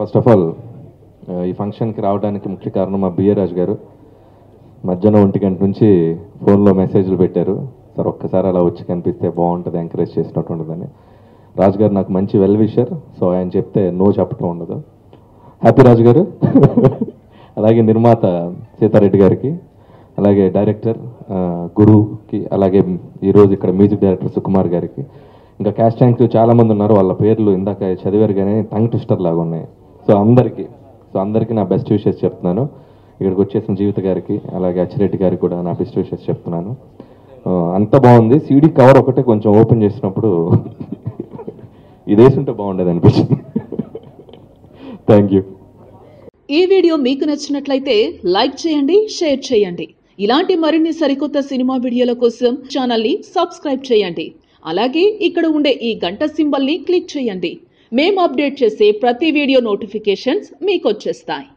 first of all ఈ ఫంక్షన్కి రావడానికి ముఖ్య కారణం మా బిఏ రాజు గారు మధ్యాహ్నం ఒంటి గంట నుంచి ఫోన్లో మెసేజ్లు పెట్టారు సార్ ఒక్కసారి అలా వచ్చి కనిపిస్తే బాగుంటుంది ఎంకరేజ్ చేసినట్టు ఉంటుందని రాజు గారు నాకు మంచి వెల్ విషర్ సో ఆయన చెప్తే నో చెప్పటం ఉండదు హ్యాపీ రాజు గారు అలాగే నిర్మాత సీతారెడ్డి గారికి అలాగే డైరెక్టర్ ఆ, గురుకి అలాగే ఈరోజు ఇక్కడ మ్యూజిక్ డైరెక్టర్ సుకుమార్ గారికి ఇంకా క్యాష్ ట్యాంక్ చాలా మంది ఉన్నారు వాళ్ళ పేర్లు ఇందాక చదివారు కానీ టంగ్ ట్విస్టర్ లాగా ఉన్నాయి సో అందరికీ సో అందరికీ నా బెస్ట్ విషెస్ చెప్తున్నాను ఇక్కడికి వచ్చేసిన జీవిత గారికి అలాగే అచ్చిరెడ్డి గారికి కూడా నా బెస్ట్ విషెస్ చెప్తున్నాను ఆ, అంత బాగుంది సీడీ కవర్ ఒకటే కొంచెం ఓపెన్ చేసినప్పుడు ఇది వేసుంటే బాగుండేది అనిపించింది థ్యాంక్ యూ ఈ వీడియో మీకు నచ్చినట్లయితే లైక్ చేయండి షేర్ చేయండి ఇలాంటి మరిన్ని సరికొత్త సినిమా వీడియోల కోసం ఛానల్ని సబ్స్క్రైబ్ చేయండి అలాగే ఇక్కడ ఉండే ఈ గంట సింబల్ని క్లిక్ చేయండి మేము అప్డేట్ చేసే ప్రతి వీడియో నోటిఫికేషన్స్ మీకు వచ్చేస్తాయి